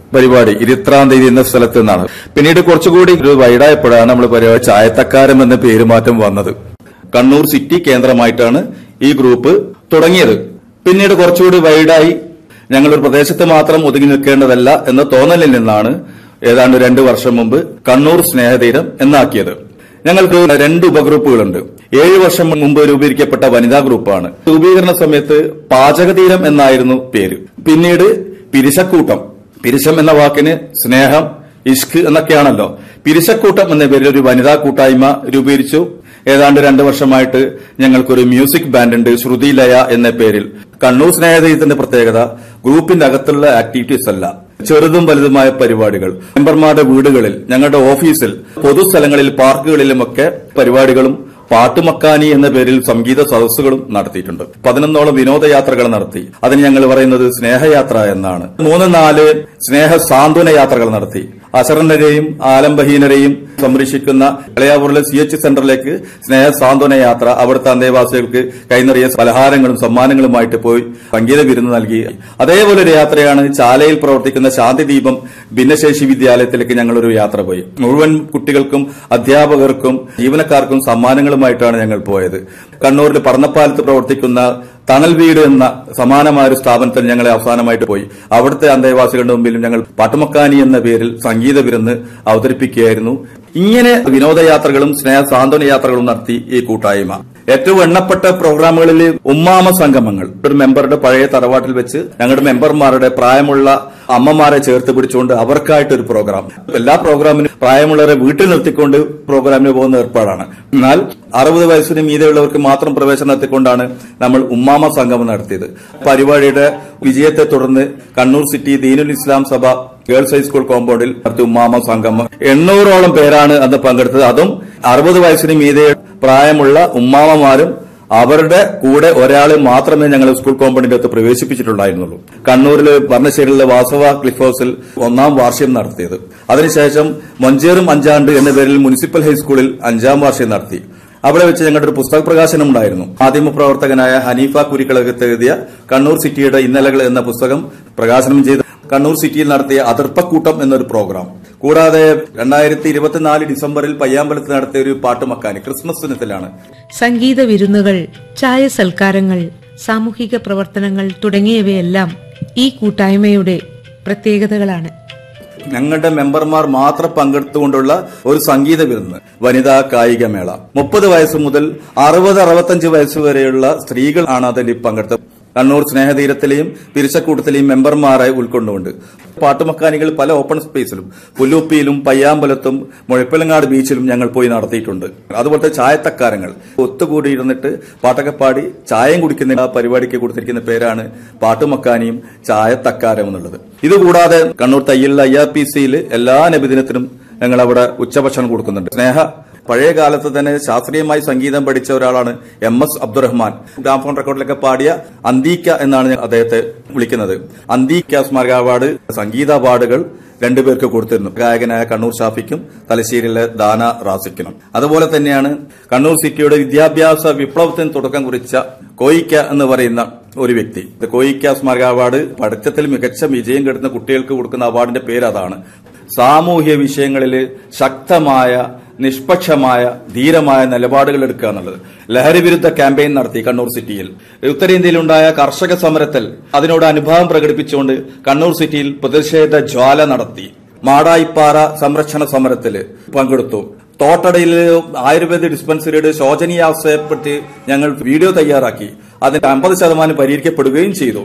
പരിപാടി ഇരുപത്രാം തീയതി എന്ന സ്ഥലത്ത് നിന്നാണ് പിന്നീട് കുറച്ചുകൂടി ഒരു വൈഡായപ്പോഴാണ് നമ്മൾ പരിപാടി ചായത്തക്കാരം എന്ന പേരുമാറ്റം വന്നത് കണ്ണൂർ സിറ്റി കേന്ദ്രമായിട്ടാണ് ഈ ഗ്രൂപ്പ് തുടങ്ങിയത് പിന്നീട് കുറച്ചുകൂടി വൈഡായി ഞങ്ങൾ ഒരു പ്രദേശത്ത് മാത്രം ഒതുങ്ങി നിൽക്കേണ്ടതല്ല എന്ന തോന്നലിൽ നിന്നാണ് ഏതാണ്ട് രണ്ടു വർഷം മുമ്പ് കണ്ണൂർ സ്നേഹതീരം എന്നാക്കിയത് ഞങ്ങൾക്ക് രണ്ട് ഉപഗ്രൂപ്പുകളുണ്ട് ഏഴ് വർഷം മുമ്പ് രൂപീകരിക്കപ്പെട്ട വനിതാ ഗ്രൂപ്പാണ് രൂപീകരണ സമയത്ത് പാചകതീരം എന്നായിരുന്നു പേര് പിന്നീട് പിരിശക്കൂട്ടം പിരിശം എന്ന വാക്കിന് സ്നേഹം ഇഷ്ക് എന്നൊക്കെയാണല്ലോ പിരിശക്കൂട്ടം എന്ന പേരിൽ ഒരു വനിതാ കൂട്ടായ്മ രൂപീകരിച്ചു ഏതാണ്ട് രണ്ടു വർഷമായിട്ട് ഞങ്ങൾക്കൊരു മ്യൂസിക് ബാൻഡ് ഉണ്ട് ശ്രുതി ലയ എന്ന പേരിൽ കണ്ണൂർ സ്നേഹതീരത്തിന്റെ പ്രത്യേകത ഗ്രൂപ്പിന്റെ അകത്തുള്ള ആക്ടിവിറ്റീസ് അല്ല ചെറുതും വലുതുമായ പരിപാടികൾ മെമ്പർമാരുടെ വീടുകളിൽ ഞങ്ങളുടെ ഓഫീസിൽ പൊതുസ്ഥലങ്ങളിൽ പാർക്കുകളിലുമൊക്കെ പരിപാടികളും പാട്ടുമക്കാനി എന്ന പേരിൽ സംഗീത സദസ്സുകളും നടത്തിയിട്ടുണ്ട് പതിനൊന്നോളം വിനോദയാത്രകൾ നടത്തി അതിന് ഞങ്ങൾ പറയുന്നത് സ്നേഹയാത്ര എന്നാണ് മൂന്ന് നാല് സ്നേഹ സാന്ത്വന യാത്രകൾ നടത്തി അശരണരെയും ആലംബഹീനരെയും സംരക്ഷിക്കുന്ന ഇളയാവൂരിലെ സി എച്ച് സെന്ററിലേക്ക് സ്നേഹ സാന്ത്വന യാത്ര അവിടുത്തെ അന്തേവാസികൾക്ക് കൈനിറിയ പലഹാരങ്ങളും സമ്മാനങ്ങളുമായിട്ട് പോയി സംഗീത വിരുന്ന് നൽകി അതേപോലെ ഒരു യാത്രയാണ് ചാലയിൽ പ്രവർത്തിക്കുന്ന ശാന്തിദീപം ഭിന്നശേഷി വിദ്യാലയത്തിലേക്ക് ഞങ്ങളൊരു യാത്ര പോയി മുഴുവൻ കുട്ടികൾക്കും അധ്യാപകർക്കും ജീവനക്കാർക്കും സമ്മാനങ്ങളുമായിട്ടാണ് ഞങ്ങൾ പോയത് കണ്ണൂരിൽ പടന്നപ്പാലത്ത് പ്രവർത്തിക്കുന്ന തണൽ വീട് എന്ന സമാനമായ ഒരു സ്ഥാപനത്തിൽ ഞങ്ങൾ അവസാനമായിട്ട് പോയി അവിടുത്തെ അന്തേവാസികളുടെ മുമ്പിലും ഞങ്ങൾ പാട്ടുമക്കാനി എന്ന പേരിൽ സംഗീത വിരുന്ന് അവതരിപ്പിക്കുകയായിരുന്നു ഇങ്ങനെ വിനോദയാത്രകളും സ്നേഹ സാന്ത്വന യാത്രകളും നടത്തി ഈ കൂട്ടായ്മ ഏറ്റവും എണ്ണപ്പെട്ട പ്രോഗ്രാമുകളിൽ ഉമ്മാമ സംഗമങ്ങൾ ഒരു മെമ്പറുടെ പഴയ തറവാട്ടിൽ വെച്ച് ഞങ്ങളുടെ മെമ്പർമാരുടെ പ്രായമുള്ള അമ്മമാരെ ചേർത്ത് പിടിച്ചുകൊണ്ട് അവർക്കായിട്ട് ഒരു പ്രോഗ്രാം എല്ലാ പ്രോഗ്രാമിനും പ്രായമുള്ളവരെ വീട്ടിൽ നിർത്തിക്കൊണ്ട് പ്രോഗ്രാമിന് പോകുന്ന ഏർപ്പാടാണ് എന്നാൽ അറുപത് വയസ്സിന് മീതെയുള്ളവർക്ക് മാത്രം പ്രവേശനം നടത്തിക്കൊണ്ടാണ് നമ്മൾ ഉമ്മാമ സംഗമം നടത്തിയത് പരിപാടിയുടെ വിജയത്തെ തുടർന്ന് കണ്ണൂർ സിറ്റി ദീനുൽ ഇസ്ലാം സഭ ഗേൾസ് ഹൈസ്കൂൾ കോമ്പൗണ്ടിൽ നടത്തിയ ഉമ്മാമ സംഗമം എണ്ണൂറോളം പേരാണ് അന്ന് പങ്കെടുത്തത് അതും അറുപത് വയസ്സിന് മീതെ പ്രായമുള്ള ഉമ്മാമമാരും അവരുടെ കൂടെ ഒരാളെ മാത്രമേ ഞങ്ങൾ സ്കൂൾ കോമ്പൗണ്ടിന്റെ അകത്ത് പ്രവേശിപ്പിച്ചിട്ടുണ്ടായിരുന്നുള്ളൂ കണ്ണൂരിലെ ഭരണശ്ശേരിയിലെ വാസവ ക്ലിഫ് ഹൌസിൽ ഒന്നാം വാർഷികം നടത്തിയത് അതിനുശേഷം മൊഞ്ചേറും അഞ്ചാണ്ട് എന്ന പേരിൽ മുനിസിപ്പൽ ഹൈസ്കൂളിൽ അഞ്ചാം വാർഷികം നടത്തി അവിടെ വെച്ച് ഞങ്ങളുടെ ഒരു പുസ്തക പ്രകാശനം ഉണ്ടായിരുന്നു മാധ്യമപ്രവർത്തകനായ ഹനീഫ കുരിക്കളകത്ത് എഴുതിയ കണ്ണൂർ സിറ്റിയുടെ ഇന്നലകൾ എന്ന പുസ്തകം പ്രകാശനം ചെയ്ത് കണ്ണൂർ സിറ്റിയിൽ നടത്തിയ അതിർപ്പക്കൂട്ടം എന്നൊരു പ്രോഗ്രാം കൂടാതെ രണ്ടായിരത്തി ഇരുപത്തിനാല് ഡിസംബറിൽ പയ്യാമ്പലത്ത് നടത്തിയ ഒരു പാട്ടുമക്കാനി ക്രിസ്മസ് ദിനത്തിലാണ് സംഗീത വിരുന്നുകൾ ചായ സൽക്കാരങ്ങൾ സാമൂഹിക പ്രവർത്തനങ്ങൾ തുടങ്ങിയവയെല്ലാം ഈ കൂട്ടായ്മയുടെ പ്രത്യേകതകളാണ് ഞങ്ങളുടെ മെമ്പർമാർ മാത്രം പങ്കെടുത്തുകൊണ്ടുള്ള ഒരു സംഗീത വിരുന്ന് വനിതാ കായികമേള മുപ്പത് വയസ്സ് മുതൽ അറുപത് അറുപത്തഞ്ച് വയസ്സ് വരെയുള്ള സ്ത്രീകൾ ആണ് അതിൽ പങ്കെടുത്തത് കണ്ണൂർ സ്നേഹതീരത്തിലെയും പിരിച്ചക്കൂട്ടത്തിലെയും മെമ്പർമാരെ ഉൾക്കൊണ്ടുകൊണ്ട് പാട്ടുമക്കാനികൾ പല ഓപ്പൺ സ്പേസിലും പുല്ലൂപ്പിയിലും പയ്യാമ്പലത്തും മുഴപ്പിലങ്ങാട് ബീച്ചിലും ഞങ്ങൾ പോയി നടത്തിയിട്ടുണ്ട് അതുപോലത്തെ ചായത്തക്കാരങ്ങൾ ഒത്തുകൂടിയിരുന്നിട്ട് പാട്ടൊക്കെ പാടി ചായയും കുടിക്കുന്ന ആ പരിപാടിക്ക് കൊടുത്തിരിക്കുന്ന പേരാണ് പാട്ടുമക്കാനിയും ചായത്തക്കാരം എന്നുള്ളത് ഇതുകൂടാതെ കണ്ണൂർ തയ്യലിലെ ഐ ആർ പി സിയിൽ എല്ലാ നബിദിനത്തിനും ഞങ്ങൾ അവിടെ ഉച്ചഭക്ഷണം കൊടുക്കുന്നുണ്ട് സ്നേഹ പഴയ കാലത്ത് തന്നെ ശാസ്ത്രീയമായി സംഗീതം പഠിച്ച ഒരാളാണ് എം എസ് അബ്ദുറഹ്മാൻ ഗ്രാമഫോൺ റെക്കോർഡിലൊക്കെ പാടിയ അന്തീക്ക എന്നാണ് ഞാൻ അദ്ദേഹത്തെ വിളിക്കുന്നത് അന്തീക്ക സ്മാരക അവാർഡ് സംഗീത അവാർഡുകൾ രണ്ടുപേർക്ക് കൊടുത്തിരുന്നു ഗായകനായ കണ്ണൂർ ഷാഫിക്കും തലശ്ശേരിയിലെ ദാന റാസിക്കിനും അതുപോലെ തന്നെയാണ് കണ്ണൂർ സിറ്റിയുടെ വിദ്യാഭ്യാസ വിപ്ലവത്തിന് തുടക്കം കുറിച്ച കോയിക്ക എന്ന് പറയുന്ന ഒരു വ്യക്തി കോയിക്ക സ്മാരക അവാർഡ് പഠിത്തത്തിൽ മികച്ച വിജയം കിട്ടുന്ന കുട്ടികൾക്ക് കൊടുക്കുന്ന അവാർഡിന്റെ പേര് അതാണ് സാമൂഹ്യ വിഷയങ്ങളിൽ ശക്തമായ നിഷ്പക്ഷമായ ധീരമായ നിലപാടുകൾ എടുക്കുക എന്നുള്ളത് ലഹരി വിരുദ്ധ ക്യാമ്പയിൻ നടത്തി കണ്ണൂർ സിറ്റിയിൽ ഉത്തരേന്ത്യയിലുണ്ടായ കർഷക സമരത്തിൽ അതിനോട് അനുഭാവം പ്രകടിപ്പിച്ചുകൊണ്ട് കണ്ണൂർ സിറ്റിയിൽ പ്രതിഷേധ ജ്വാല നടത്തി മാടായിപ്പാറ സംരക്ഷണ സമരത്തിൽ പങ്കെടുത്തു തോട്ടടയിൽ ആയുർവേദ ഡിസ്പെൻസറിയുടെ ശോചനീയാവസ്ഥയെപ്പറ്റി ഞങ്ങൾ വീഡിയോ തയ്യാറാക്കി അതിന് അമ്പത് ശതമാനം പരിഹരിക്കപ്പെടുകയും ചെയ്തു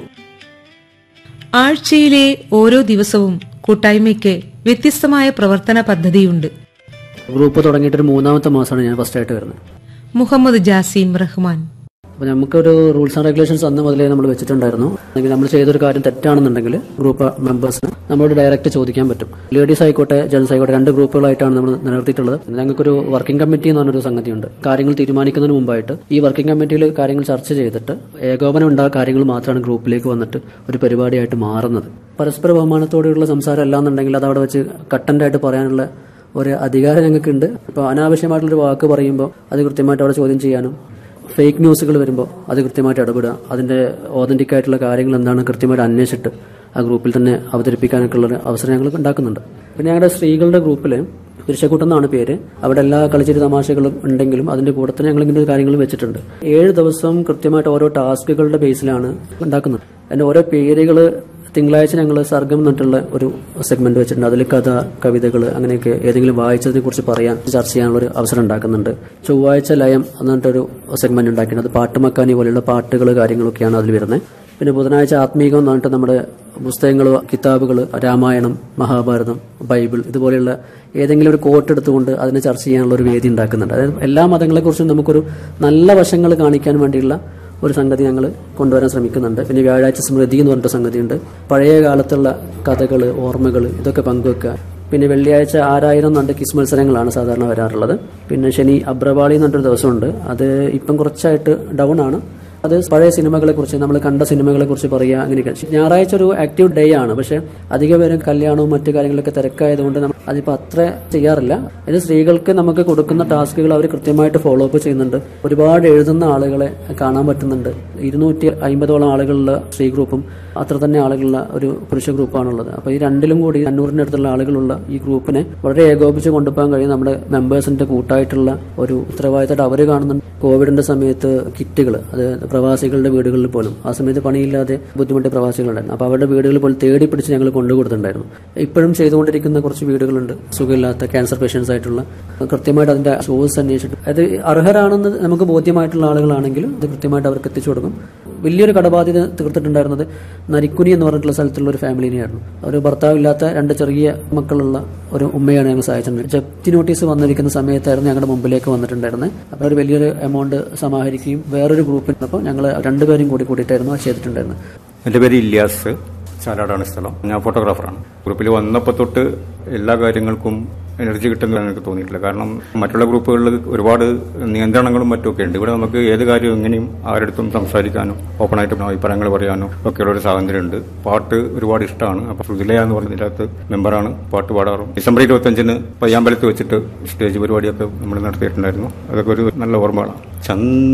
ആഴ്ചയിലെ ഓരോ ദിവസവും കൂട്ടായ്മയ്ക്ക് വ്യത്യസ്തമായ പ്രവർത്തന പദ്ധതിയുണ്ട് ഗ്രൂപ്പ് തുടങ്ങിയിട്ട് ഒരു മൂന്നാമത്തെ മാസമാണ് ഞാൻ ഫസ്റ്റ് ആയിട്ട് വരുന്നത് മുഹമ്മദ് ജാസിം റഹ്മാൻ അപ്പോൾ നമുക്കൊരു റൂൾസ് ആൻഡ് റെഗുലേഷൻസ് അന്ന് മുതലേ നമ്മൾ വെച്ചിട്ടുണ്ടായിരുന്നു അല്ലെങ്കിൽ നമ്മൾ ചെയ്തൊരു കാര്യം തെറ്റാണെന്നുണ്ടെങ്കിൽ ഗ്രൂപ്പ് മെമ്പേഴ്സിന് നമ്മളോട് ഡയറക്റ്റ് ചോദിക്കാൻ പറ്റും ലേഡീസ് ആയിക്കോട്ടെ ജെൻസ് ആയിക്കോട്ടെ രണ്ട് ഗ്രൂപ്പുകളായിട്ടാണ് നമ്മൾ നിലനിർത്തിയിട്ടുള്ളത് ഞങ്ങൾക്കൊരു വർക്കിംഗ് കമ്മിറ്റി എന്ന് പറഞ്ഞൊരു സംഗതിയുണ്ട് കാര്യങ്ങൾ തീരുമാനിക്കുന്നതിന് മുമ്പായിട്ട് ഈ വർക്കിംഗ് കമ്മിറ്റിയിൽ കാര്യങ്ങൾ ചർച്ച ചെയ്തിട്ട് ഏകോപനം ഉണ്ടായ കാര്യങ്ങൾ മാത്രമാണ് ഗ്രൂപ്പിലേക്ക് വന്നിട്ട് ഒരു പരിപാടിയായിട്ട് മാറുന്നത് പരസ്പര ബഹുമാനത്തോടെയുള്ള സംസാരം അല്ലാന്നുണ്ടെങ്കിൽ അത് അവിടെ വെച്ച് കട്ടൻ്റായിട്ട് പറയാനുള്ള ഒരു അധികാരം ഞങ്ങൾക്കുണ്ട് ഇപ്പോൾ അനാവശ്യമായിട്ടുള്ളൊരു വാക്ക് പറയുമ്പോൾ അത് കൃത്യമായിട്ട് അവിടെ ചോദ്യം ചെയ്യാനും ഫേക്ക് ന്യൂസുകൾ വരുമ്പോൾ അത് കൃത്യമായിട്ട് ഇടപെടുക അതിൻ്റെ ഓതന്റിക് ആയിട്ടുള്ള കാര്യങ്ങൾ എന്താണ് കൃത്യമായിട്ട് അന്വേഷിച്ചിട്ട് ആ ഗ്രൂപ്പിൽ തന്നെ അവതരിപ്പിക്കാനൊക്കെ ഉള്ള ഒരു അവസരം ഞങ്ങൾ ഉണ്ടാക്കുന്നുണ്ട് പിന്നെ ഞങ്ങളുടെ സ്ത്രീകളുടെ ഗ്രൂപ്പിൽ പുരുഷക്കൂട്ടം എന്നാണ് പേര് അവിടെ എല്ലാ കളിച്ചിരി തമാശകളും ഉണ്ടെങ്കിലും അതിന്റെ കൂടെ തന്നെ ഞങ്ങൾ ഇങ്ങനെ കാര്യങ്ങൾ വെച്ചിട്ടുണ്ട് ഏഴ് ദിവസം കൃത്യമായിട്ട് ഓരോ ടാസ്കുകളുടെ ബേസിലാണ് ഉണ്ടാക്കുന്നത് അതിന്റെ ഓരോ പേരുകൾ തിങ്കളാഴ്ച ഞങ്ങൾ സർഗം എന്നിട്ടുള്ള ഒരു സെഗ്മെന്റ് വെച്ചിട്ടുണ്ട് അതിൽ കഥ കവിതകൾ അങ്ങനെയൊക്കെ ഏതെങ്കിലും വായിച്ചതിനെ കുറിച്ച് പറയാൻ ചർച്ച ചെയ്യാനുള്ള ഒരു അവസരം ഉണ്ടാക്കുന്നുണ്ട് ചൊവ്വാഴ്ച ലയം എന്നിട്ടൊരു സെഗ്മെന്റ് ഉണ്ടാക്കിയിട്ടുണ്ട് അത് പാട്ടുമക്കാനി പോലെയുള്ള പാട്ടുകൾ കാര്യങ്ങളൊക്കെയാണ് അതിൽ വരുന്നത് പിന്നെ ബുധനാഴ്ച ആത്മീകം എന്ന് പറഞ്ഞിട്ട് നമ്മുടെ പുസ്തകങ്ങൾ കിതാബുകൾ രാമായണം മഹാഭാരതം ബൈബിൾ ഇതുപോലെയുള്ള ഏതെങ്കിലും ഒരു കോട്ട് എടുത്തുകൊണ്ട് അതിനെ ചർച്ച ചെയ്യാനുള്ള ഒരു വേദി ഉണ്ടാക്കുന്നുണ്ട് അതായത് എല്ലാ മതങ്ങളെക്കുറിച്ചും നമുക്കൊരു നല്ല വശങ്ങൾ കാണിക്കാൻ വേണ്ടിയുള്ള ഒരു സംഗതി ഞങ്ങൾ കൊണ്ടുവരാൻ ശ്രമിക്കുന്നുണ്ട് പിന്നെ വ്യാഴാഴ്ച സ്മൃതി എന്ന് പറഞ്ഞിട്ട് സംഗതിയുണ്ട് പഴയ കാലത്തുള്ള കഥകൾ ഓർമ്മകൾ ഇതൊക്കെ പങ്കുവെക്കുക പിന്നെ വെള്ളിയാഴ്ച ആറായിരം എന്നുണ്ട് കിസ് മത്സരങ്ങളാണ് സാധാരണ വരാറുള്ളത് പിന്നെ ശനി അബ്രവാളി എന്ന് പറഞ്ഞൊരു ദിവസമുണ്ട് അത് ഇപ്പം കുറച്ചായിട്ട് ഡൗൺ ആണ് അത് പഴയ സിനിമകളെ കുറിച്ച് നമ്മൾ കണ്ട സിനിമകളെ കുറിച്ച് പറയുക അങ്ങനെയൊക്കെ ഞായറാഴ്ച ഒരു ആക്റ്റീവ് ഡേ ആണ് പക്ഷെ അധിക പേരും കല്യാണവും മറ്റു കാര്യങ്ങളൊക്കെ തിരക്കായതുകൊണ്ട് നമ്മൾ അതിപ്പോൾ അത്ര ചെയ്യാറില്ല ഇത് സ്ത്രീകൾക്ക് നമുക്ക് കൊടുക്കുന്ന ടാസ്കുകൾ അവർ കൃത്യമായിട്ട് ഫോളോ അപ്പ് ചെയ്യുന്നുണ്ട് ഒരുപാട് എഴുതുന്ന ആളുകളെ കാണാൻ പറ്റുന്നുണ്ട് ഇരുന്നൂറ്റി അമ്പതോളം ആളുകളുള്ള സ്ത്രീ ഗ്രൂപ്പും അത്ര തന്നെ ആളുകളുള്ള ഒരു പുരുഷ ഗ്രൂപ്പാണുള്ളത് അപ്പോൾ ഈ രണ്ടിലും കൂടി അഞ്ഞൂറിൻ്റെ അടുത്തുള്ള ആളുകളുള്ള ഈ ഗ്രൂപ്പിനെ വളരെ ഏകോപിച്ച് കൊണ്ടുപോകാൻ കഴിയും നമ്മുടെ മെമ്പേഴ്സിന്റെ കൂട്ടായിട്ടുള്ള ഒരു ഉത്തരവാദിത്തമായിട്ട് അവർ കാണുന്നുണ്ട് കോവിഡിന്റെ സമയത്ത് കിറ്റുകൾ അത് പ്രവാസികളുടെ വീടുകളിൽ പോലും ആ സമയത്ത് പണിയില്ലാതെ ബുദ്ധിമുട്ടിയ പ്രവാസികളുണ്ടായിരുന്നു അപ്പോൾ അവരുടെ വീടുകളിൽ പോലും തേടി പിടിച്ച് ഞങ്ങൾ കൊണ്ടുകൊടുത്തിട്ടുണ്ടായിരുന്നു ഇപ്പോഴും ചെയ്തുകൊണ്ടിരിക്കുന്ന കുറച്ച് വീടുകളുണ്ട് സുഖമില്ലാത്ത ക്യാൻസർ പേഷ്യൻസ് ആയിട്ടുള്ള കൃത്യമായിട്ട് അതിന്റെ സോഴ്സ് അന്വേഷിച്ചിട്ട് അത് അർഹരാണെന്ന് നമുക്ക് ബോധ്യമായിട്ടുള്ള ആളുകളാണെങ്കിലും ഇത് കൃത്യമായിട്ട് അവർക്ക് എത്തിച്ചു കൊടുക്കും വലിയൊരു കടബാധ്യത തീർത്തിട്ടുണ്ടായിരുന്നത് നരിക്കുനി എന്ന് പറഞ്ഞിട്ടുള്ള സ്ഥലത്തുള്ള ഒരു ഫാമിലിനെയായിരുന്നു ഒരു ഭർത്താവില്ലാത്ത രണ്ട് ചെറിയ മക്കളുള്ള ഒരു ഉമ്മയാണ് ഞങ്ങൾ സഹായിച്ചിട്ടുണ്ട് ജപ്തി നോട്ടീസ് വന്നിരിക്കുന്ന സമയത്തായിരുന്നു ഞങ്ങളുടെ മുമ്പിലേക്ക് വന്നിട്ടുണ്ടായിരുന്നത് അപ്പോൾ ഒരു വലിയൊരു എമൗണ്ട് സമാഹരിക്കുകയും വേറൊരു ഗ്രൂപ്പിൽ അപ്പോൾ ഞങ്ങൾ രണ്ടുപേരും കൂടി കൂടിയിട്ടായിരുന്നു അത് ചെയ്തിട്ടുണ്ടായിരുന്നത് എൻ്റെ പേര് ഇല്യാസ് ചാലാടാണ് സ്ഥലം ഞാൻ ഫോട്ടോഗ്രാഫറാണ് ഗ്രൂപ്പിൽ വന്നപ്പോൾ തൊട്ട് എല്ലാ കാര്യങ്ങൾക്കും എനർജി കിട്ടുന്നതാണ് എനിക്ക് തോന്നിയിട്ടില്ല കാരണം മറ്റുള്ള ഗ്രൂപ്പുകളിൽ ഒരുപാട് നിയന്ത്രണങ്ങളും മറ്റുമൊക്കെ ഉണ്ട് ഇവിടെ നമുക്ക് ഏത് കാര്യവും എങ്ങനെയും ആരുടെടുത്തും സംസാരിക്കാനും ഓപ്പണായിട്ട് അഭിപ്രായങ്ങൾ പറയാനും ഒക്കെയുള്ള ഒരു സ്വാതന്ത്ര്യമുണ്ട് പാട്ട് ഒരുപാട് ഇഷ്ടമാണ് അപ്പോൾ സുതിലയ എന്ന് പറഞ്ഞതിനകത്ത് മെമ്പറാണ് പാട്ട് പാടാറും ഡിസംബർ ഇരുപത്തഞ്ചിന് പയ്യാമ്പലത്ത് വെച്ചിട്ട് സ്റ്റേജ് പരിപാടിയൊക്കെ നമ്മൾ നടത്തിയിട്ടുണ്ടായിരുന്നു അതൊക്കെ ഒരു നല്ല ഓർമ്മകളാണ് ചന്ദ്ര